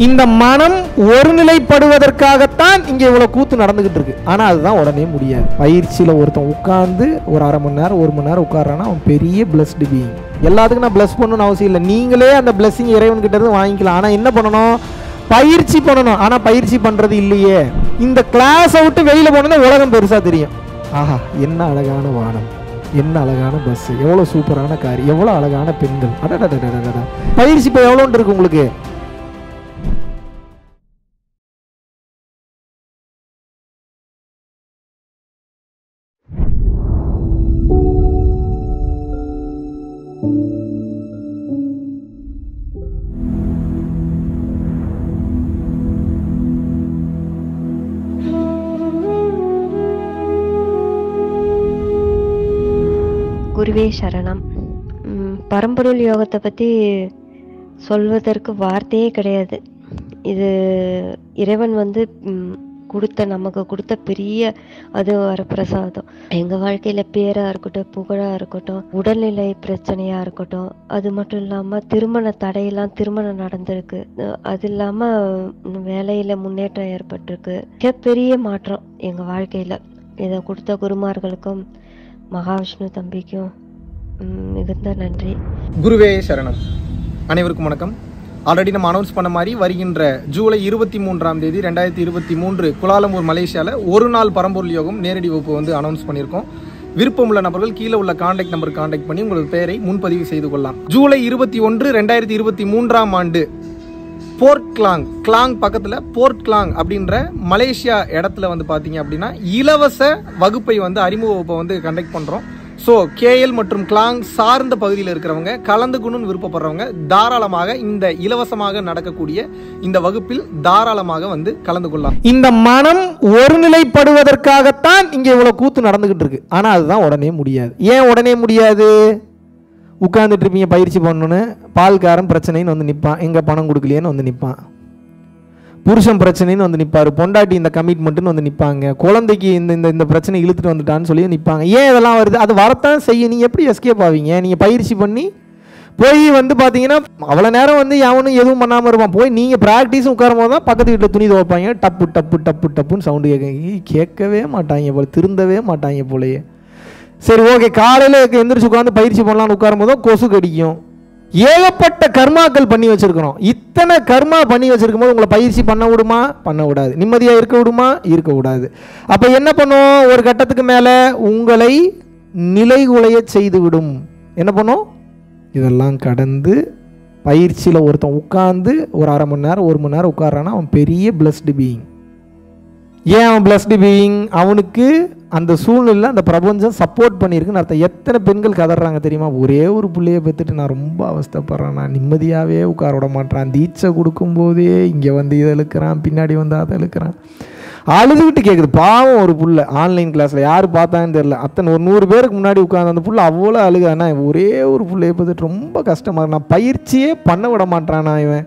இந்த மனம் ஒருநிலைப்படுவதற்காகத்தான் இங்க இவ்வளவு கூத்து நடந்துகிட்டு இருக்கு ஆனா அதுதான் உடனே முடியாது பயிற்சியில ஒருத்தன் உட்கார்ந்து ஒரு அரை மணி நேரம் ஒரு மணி நேரம் உட்கார்றான்னா அவன் பெரிய பிளஸ்டு பீயிங் எல்லாத்துக்கும் நான் பிளஸ் பண்ணணும்னு அவசியம் இல்லை நீங்களே அந்த பிளஸ்ஸிங் இறைவன் கிட்ட இருந்து வாங்கிக்கலாம் ஆனா என்ன பண்ணணும் பயிற்சி பண்ணணும் ஆனா பயிற்சி பண்றது இல்லையே இந்த கிளாஸை விட்டு வெளியில போனோம்னா உலகம் பெருசா தெரியும் ஆஹா என்ன அழகான வானம் என்ன அழகான பஸ் எவ்வளோ சூப்பரான கார் எவ்வளோ அழகான பெண்கள் அடடடடடடடா பயிற்சி இப்போ எவ்வளோன்னு இருக்கு உங்களுக்கு குருவே சரணம் ம், பரம்பொருள் யோகத்தை பற்றி சொல்வதற்கு வார்த்தையே கிடையாது இது இறைவன் வந்து ம், கொடுத்த நமக்கு கொடுத்த பெரிய அது வரப்பிரசாதம் எங்கள் வாழ்க்கையில் பேராக இருக்கட்டும் புகழாக இருக்கட்டும் உடல்நிலை பிரச்சனையாக இருக்கட்டும் அது மட்டும் இல்லாமல் திருமண தடையெல்லாம் திருமணம் நடந்திருக்கு அஹ் அது இல்லாமல் வேலையில் முன்னேற்றம் ஏற்பட்டிருக்கு மிகப்பெரிய மாற்றம் எங்கள் வாழ்க்கையில் இதை கொடுத்த குருமார்களுக்கும் மகாவிஷ்ணு தம்பிக்கும் ம், மிகுந்த நன்றி குருவே சரணம் அனைவருக்கும் வணக்கம் ஆல்ரெடி நம்ம அனௌன்ஸ் பண்ண மாதிரி வருகின்ற ஜூலை இருபத்தி மூன்றாம் தேதி ரெண்டாயிரத்தி இருபத்தி மூன்று குலாலம்பூர் மலேசியாவில் ஒரு நாள் பரம்பொருள் யோகம் நேரடி வகுப்பு வந்து அனௌன்ஸ் பண்ணியிருக்கோம் விருப்பமுள்ள நபர்கள் கீழே உள்ள காண்டாக்ட் நம்பர் காண்டாக்ட் பண்ணி உங்களது பெயரை முன்பதிவு செய்து கொள்ளலாம் ஜூலை இருபத்தி ஒன்று ரெண்டாயிரத்தி இருபத்தி மூன்றாம் ஆண்டு போர்ட் கிளாங் கிளாங் பக்கத்தில் போர்ட் கிளாங் அப்படின்ற மலேசியா இடத்துல வந்து பார்த்தீங்க அப்படின்னா இலவச வகுப்பை வந்து அறிமுக வகுப்பை வந்து கண்டக்ட் பண்ணுறோம் ஸோ கேஎல் மற்றும் கிளாங் சார்ந்த பகுதியில் இருக்கிறவங்க கலந்துக்கணும்னு விருப்பப்படுறவங்க தாராளமாக இந்த இலவசமாக நடக்கக்கூடிய இந்த வகுப்பில் தாராளமாக வந்து கலந்து கொள்ளலாம் இந்த மனம் ஒருநிலைப்படுவதற்காகத்தான் இங்கே இவ்வளோ கூத்து நடந்துகிட்டு இருக்கு ஆனால் அதுதான் உடனே முடியாது ஏன் உடனே முடியாது உட்கார்ந்துட்டு இருப்பீங்க பயிற்சி பண்ணணுன்னு பால்காரன் பிரச்சனைன்னு வந்து நிற்பான் எங்கே பணம் கொடுக்கலையேன்னு வந்து நிற்பான் புருஷன் பிரச்சனைன்னு வந்து நிற்பாரு பொண்டாட்டி இந்த கமிட்மெண்ட்டுன்னு வந்து நிற்பாங்க குழந்தைக்கு இந்த இந்த இந்த பிரச்சனை இழுத்துட்டு வந்துட்டான்னு சொல்லி நிற்பாங்க ஏன் இதெல்லாம் வருது அது வரத்தான் செய்யும் நீங்கள் எப்படி எஸ்கேப் ஆவீங்க நீங்கள் பயிற்சி பண்ணி போய் வந்து பார்த்தீங்கன்னா அவ்வளோ நேரம் வந்து எவனும் எதுவும் பண்ணாமல் இருப்பான் போய் நீங்கள் ப்ராக்டிஸும் உட்காரும் போது தான் பக்கத்து வீட்டில் துணி துவைப்பாங்க டப்பு டப்பு டப்பு டப்புன்னு சவுண்டு கேட்க ஈ, கேட்கவே மாட்டாங்க போல திருந்தவே மாட்டாங்க போலயே சரி ஓகே காலையில் எந்திரிச்சு உட்காந்து பயிற்சி பண்ணலாம்னு உட்காரும் போதும் கொசு கடிக்கும் ஏகப்பட்ட கர்மாக்கள் பண்ணி வச்சிருக்கிறோம் இத்தனை கர்மா பண்ணி வச்சிருக்கும் போது உங்களை பயிற்சி பண்ண விடுமா பண்ண விடாது நிம்மதியாக இருக்க விடுமா இருக்க விடாது அப்போ என்ன பண்ணும் ஒரு கட்டத்துக்கு மேலே உங்களை நிலைகுலைய செய்து விடும் என்ன பண்ணும் இதெல்லாம் கடந்து பயிற்சியில் ஒருத்தன் உட்கார்ந்து ஒரு அரை மணி நேரம் ஒரு மணி நேரம் உட்கார்றான்னா அவன் பெரிய பிளஸ்டு பீயிங் ஏன் அவன் பிளஸ்டு பீயிங் அவனுக்கு அந்த சூழ்நிலை அந்த பிரபஞ்சம் சப்போர்ட் பண்ணியிருக்குன்னு அர்த்தம் எத்தனை பெண்கள் கதறாங்க தெரியுமா ஒரே ஒரு பிள்ளைய பெற்றுட்டு நான் ரொம்ப அவஸ்தைப்படுறேன் நான் நிம்மதியாகவே உட்கார விட மாட்டேன் தீட்சை கொடுக்கும்போதே இங்கே வந்து இதை இழுக்கிறான் பின்னாடி வந்து அதை இழுக்கிறான் அழுதுகிட்டு கேட்குது பாவம் ஒரு புள்ள ஆன்லைன் கிளாஸில் யார் பார்த்தான்னு தெரில அத்தனை ஒரு நூறு பேருக்கு முன்னாடி உட்காந்து அந்த புள்ள அவ்வளோ அழுகானா ஒரே ஒரு புள்ளைய பார்த்துட்டு ரொம்ப கஷ்டமாக இருக்கு. நான் பயிற்சியே பண்ண விட மாட்டானா இவன்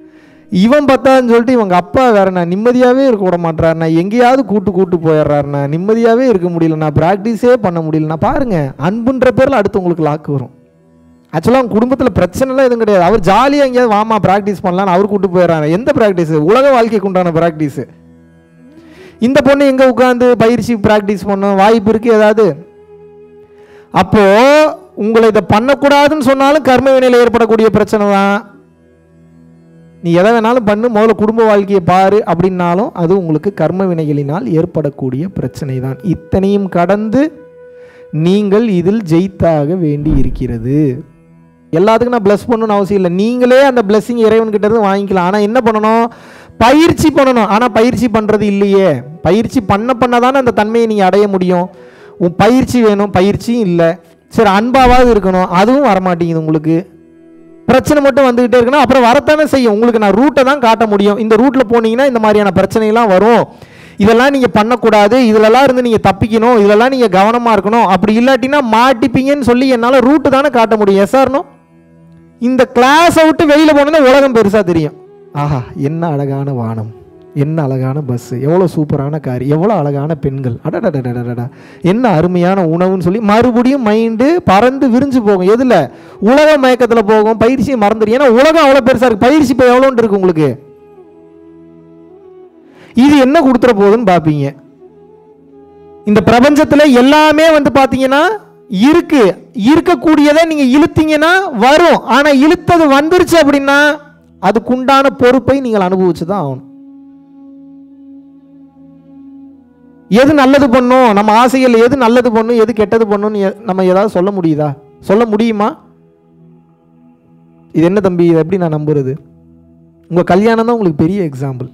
இவன் பார்த்தான்னு சொல்லிட்டு இவங்க அப்பா வேற நான் நிம்மதியாகவே இருக்க விட மாட்டார் நான் எங்கேயாவது கூட்டு கூட்டு போயிடுறாருண்ணா நிம்மதியாகவே இருக்க முடியல நான் ப்ராக்டிஸே பண்ண முடியல நான் பாருங்க அன்புன்ற பேரில் அடுத்து உங்களுக்கு லாக்கு வரும் ஆக்சுவலாக அவங்க குடும்பத்தில் பிரச்சனைலாம் எதுவும் கிடையாது அவர் ஜாலியாக எங்கேயாவது வாமா ப்ராக்டிஸ் பண்ணலான்னு அவர் கூட்டு போயிடுறாரு எந்த ப்ராக்டிஸ் உலக வாழ்க்கைக்கு உண்டான ப்ராக்டிஸ் இந்த பொண்ணு எங்கே உட்காந்து பயிற்சி ப்ராக்டிஸ் பண்ணும் வாய்ப்பு இருக்கு ஏதாவது அப்போ உங்களை இதை பண்ணக்கூடாதுன்னு சொன்னாலும் கர்ம வினையில் ஏற்படக்கூடிய பிரச்சனை தான் நீ எதை வேணாலும் பண்ணு முதல்ல குடும்ப வாழ்க்கையை பாரு அப்படின்னாலும் அது உங்களுக்கு கர்ம வினைகளினால் ஏற்படக்கூடிய பிரச்சனை தான் இத்தனையும் கடந்து நீங்கள் இதில் ஜெயித்தாக வேண்டி இருக்கிறது எல்லாத்துக்கும் நான் ப்ளஸ் பண்ணணும்னு அவசியம் இல்லை நீங்களே அந்த பிளஸ்ஸிங் இறைவன்கிட்ட இருந்து வாங்கிக்கலாம் ஆனால் என்ன பண்ணணும் பயிற்சி பண்ணணும் ஆனால் பயிற்சி பண்ணுறது இல்லையே பயிற்சி பண்ண பண்ண தானே அந்த தன்மையை நீங்கள் அடைய முடியும் உன் பயிற்சி வேணும் பயிற்சியும் இல்லை சரி அன்பாவது இருக்கணும் அதுவும் வரமாட்டேங்குது உங்களுக்கு பிரச்சனை மட்டும் வந்துகிட்டே இருக்குன்னா அப்புறம் வரத்தானே செய்யும் உங்களுக்கு நான் ரூட்டை தான் காட்ட முடியும் இந்த ரூட்டில் போனீங்கன்னா இந்த மாதிரியான பிரச்சனைலாம் வரும் இதெல்லாம் நீங்கள் பண்ணக்கூடாது இதிலெல்லாம் இருந்து நீங்கள் தப்பிக்கணும் இதெல்லாம் நீங்கள் கவனமாக இருக்கணும் அப்படி இல்லாட்டினா மாட்டிப்பீங்கன்னு சொல்லி என்னால் ரூட்டு தானே காட்ட முடியும் எஸ்ஆர்னோ இந்த கிளாஸை விட்டு வெளியில் போனோன்னா உலகம் பெருசாக தெரியும் ஆஹா என்ன அழகான வானம் என்ன அழகான பஸ்ஸு எவ்வளோ சூப்பரான கார் எவ்வளோ அழகான பெண்கள் அடடடடடடா என்ன அருமையான உணவுன்னு சொல்லி மறுபடியும் மைண்டு பறந்து விரிஞ்சு போகும் எதில் உலக மயக்கத்தில் போகும் பயிற்சியை மறந்துடும் ஏன்னா உலகம் அவ்வளோ பெருசாக இருக்குது பயிற்சி இப்போ எவ்வளோன்னு இருக்கு உங்களுக்கு இது என்ன கொடுத்துற போகுதுன்னு பார்ப்பீங்க இந்த பிரபஞ்சத்துல எல்லாமே வந்து பாத்தீங்கன்னா இருக்கு இருக்கக்கூடியதை நீங்க இழுத்தீங்கன்னா வரும் ஆனா இழுத்தது வந்துருச்சு அப்படின்னா அதுக்குண்டான பொறுப்பை நீங்கள் அனுபவிச்சு தான் ஆகணும் எது நல்லது பண்ணும் நம்ம ஆசைகள் எது நல்லது பண்ணும் எது கெட்டது பண்ணும்னு எ- நம்ம ஏதாவது சொல்ல முடியுதா சொல்ல முடியுமா இது என்ன தம்பி இதை எப்படி நான் நம்புறது உங்க கல்யாணம் தான் உங்களுக்கு பெரிய எக்ஸாம்பிள்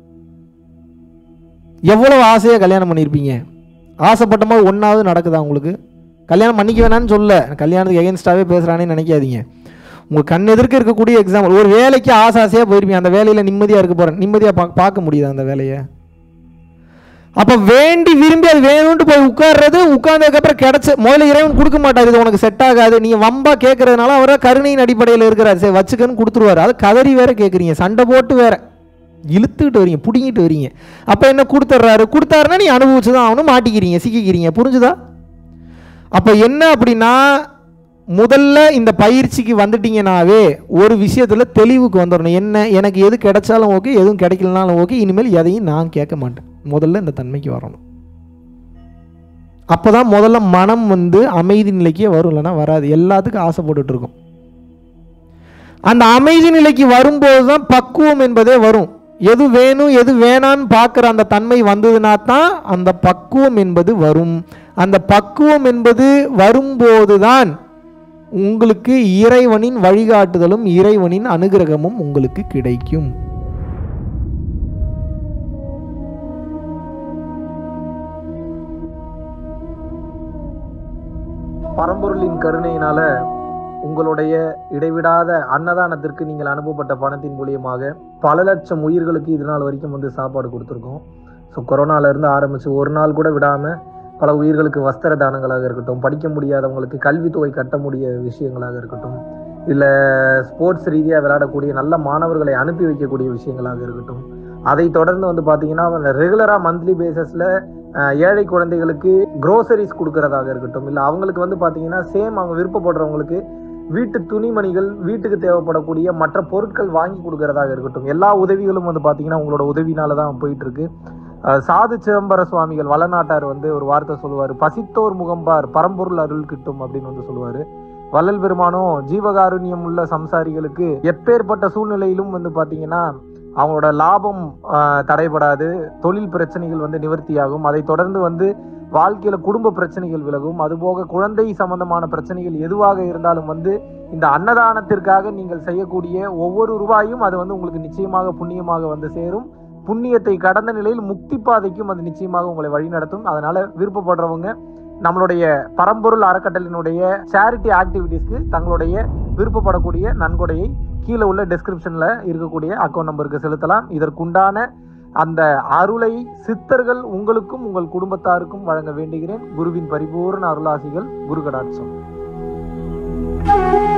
எவ்வளவு ஆசையாக கல்யாணம் பண்ணியிருப்பீங்க ஆசைப்பட்ட மாதிரி ஒன்றாவது நடக்குதா உங்களுக்கு கல்யாணம் பண்ணிக்க வேணாம்னு சொல்ல கல்யாணத்துக்கு எகென்ஸ்டாகவே பேசுகிறானே நினைக்காதீங்க உங்கள் கண் எதிர்க்க இருக்கக்கூடிய எக்ஸாம்பிள் ஒரு வேலைக்கு ஆசை ஆசையாக போயிருப்பீங்க அந்த வேலையில் நிம்மதியாக இருக்க போகிறேன் நிம்மதியாக பா பார்க்க முடியுதா அந்த வேலையை அப்போ வேண்டி விரும்பி அது வேணும்ட்டு போய் உட்கார்றது உட்கார்ந்ததுக்கப்புறம் கிடைச்ச முதல்ல இறைவன் கொடுக்க மாட்டார் இது உனக்கு செட் ஆகாது நீங்கள் வம்பா கேட்கறதுனால அவரை கருணையின் அடிப்படையில் இருக்கிறார் சரி வச்சுக்கன்னு கொடுத்துருவாரு அது கதறி வேற கேட்குறீங்க சண்டை போட்டு வேற இழுத்துக்கிட்டு வரீங்க பிடுங்கிட்டு வரீங்க அப்போ என்ன கொடுத்துட்றாரு கொடுத்தாருன்னா நீ அனுபவிச்சு தான் ஆகணும் மாட்டிக்கிறீங்க சிக்கிக்கிறீங்க புரிஞ்சுதா அப்போ என்ன அப்படின்னா முதல்ல இந்த பயிற்சிக்கு வந்துட்டீங்கனாவே ஒரு விஷயத்தில் தெளிவுக்கு வந்துடணும் என்ன எனக்கு எது கிடைச்சாலும் ஓகே எதுவும் கிடைக்கலனாலும் ஓகே இனிமேல் எதையும் நான் கேட்க மாட்டேன் முதல்ல இந்த தன்மைக்கு வரணும் அப்போ தான் முதல்ல மனம் வந்து அமைதி நிலைக்கே வரும் இல்லைன்னா வராது எல்லாத்துக்கும் ஆசைப்பட்டுட்டு இருக்கும் அந்த அமைதி நிலைக்கு வரும்போது தான் பக்குவம் என்பதே வரும் எது வேணும் எது வேணான்னு பார்க்குற அந்த தன்மை வந்ததுனா தான் அந்த பக்குவம் என்பது வரும் அந்த பக்குவம் என்பது வரும்போது தான் உங்களுக்கு இறைவனின் வழிகாட்டுதலும் இறைவனின் அனுகிரகமும் உங்களுக்கு கிடைக்கும் பரம்பொருளின் கருணையினால உங்களுடைய இடைவிடாத அன்னதானத்திற்கு நீங்கள் அனுப்பப்பட்ட பணத்தின் மூலியமாக பல லட்சம் உயிர்களுக்கு இது நாள் வரைக்கும் வந்து சாப்பாடு கொடுத்துருக்கோம் ஸோ கொரோனால இருந்து ஆரம்பிச்சு ஒரு நாள் கூட விடாம பல உயிர்களுக்கு வஸ்திர தானங்களாக இருக்கட்டும் படிக்க முடியாதவங்களுக்கு கல்வித்தொகை கட்ட முடிய விஷயங்களாக இருக்கட்டும் இல்லை ஸ்போர்ட்ஸ் ரீதியாக விளையாடக்கூடிய நல்ல மாணவர்களை அனுப்பி வைக்கக்கூடிய விஷயங்களாக இருக்கட்டும் அதை தொடர்ந்து வந்து பார்த்தீங்கன்னா ரெகுலராக மந்த்லி பேசிஸில் ஏழை குழந்தைகளுக்கு க்ரோசரிஸ் கொடுக்கறதாக இருக்கட்டும் இல்லை அவங்களுக்கு வந்து பார்த்தீங்கன்னா சேம் அவங்க விருப்பப்படுறவங்களுக்கு வீட்டு துணிமணிகள் வீட்டுக்கு தேவைப்படக்கூடிய மற்ற பொருட்கள் வாங்கி கொடுக்கறதாக இருக்கட்டும் எல்லா உதவிகளும் வந்து பார்த்தீங்கன்னா உங்களோட உதவினால தான் போயிட்டு இருக்கு அஹ் சாது சிதம்பர சுவாமிகள் வளநாட்டார் வந்து ஒரு வார்த்தை சொல்லுவார் பசித்தோர் முகம்பார் பரம்பொருள் அருள் கிட்டும் அப்படின்னு வந்து சொல்லுவாரு வள்ளல் பெருமானும் ஜீவகாருண்யம் உள்ள சம்சாரிகளுக்கு எப்பேற்பட்ட சூழ்நிலையிலும் வந்து பாத்தீங்கன்னா அவங்களோட லாபம் ஆஹ், தடைபடாது தொழில் பிரச்சனைகள் வந்து நிவர்த்தியாகும் அதை தொடர்ந்து வந்து வாழ்க்கையில குடும்ப பிரச்சனைகள் விலகும் அதுபோக குழந்தை சம்பந்தமான பிரச்சனைகள் எதுவாக இருந்தாலும் வந்து இந்த அன்னதானத்திற்காக நீங்கள் செய்யக்கூடிய ஒவ்வொரு ரூபாயும் அது வந்து உங்களுக்கு நிச்சயமாக புண்ணியமாக வந்து சேரும் புண்ணியத்தை கடந்த நிலையில் முக்தி பாதைக்கும் அது நிச்சயமாக உங்களை வழிநடத்தும் அதனால விருப்பப்படுறவங்க நம்மளுடைய பரம்பொருள் அறக்கட்டளினுடைய சேரிட்டி ஆக்டிவிட்டீஸ்க்கு தங்களுடைய விருப்பப்படக்கூடிய நன்கொடையை கீழே உள்ள டெஸ்கிரிப்ஷன்ல இருக்கக்கூடிய அக்கௌண்ட் நம்பருக்கு செலுத்தலாம் இதற்குண்டான அந்த அருளை சித்தர்கள் உங்களுக்கும் உங்கள் குடும்பத்தாருக்கும் வழங்க வேண்டுகிறேன் குருவின் பரிபூர்ண அருளாசிகள் குரு கடாட்சம்